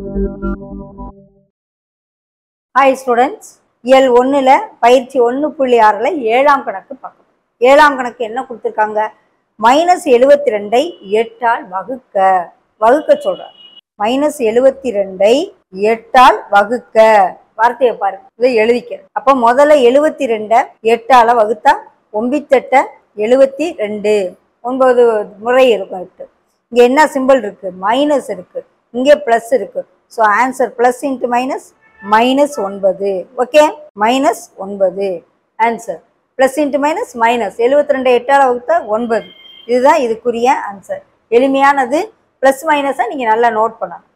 hi students இயல் ஒன்றில் பயிற்சி ஒன்று புள்ளி ஆறில் ஏழாம் கணக்கு பார்க்கணும் ஏழாம் கணக்கு என்ன கொடுத்துருக்காங்க மைனஸ் எழுபத்தி ரெண்டை எட்டால் வகுக்க வகுக்க சொல்கிறார் மைனஸ் எழுபத்தி ரெண்டை எட்டால் வகுக்க வார்த்தையை பாருங்க இதை எழுதிக்கிறேன் அப்போ முதல்ல எழுபத்தி ரெண்டை எட்டால வகுத்தா ஒம்பித்தெட்ட எழுபத்தி ரெண்டு ஒன்பது முறை இருக்கும் எட்டு இங்க என்ன சிம்பிள் இருக்கு மைனஸ் இருக்கு இங்கே பிளஸ் இருக்கு so answer plus into minus minus ஒன்பது ஓகே மைனஸ் ஒன்பது answer plus into minus minus எழுபத்தி ரெண்டு எட்டால் வகுத்தா ஒன்பது இதுதான் இதுக்குரிய ஆன்சர் எளிமையானது ப்ளஸ் மைனஸை நீங்கள் நல்லா நோட் பண்ணணும்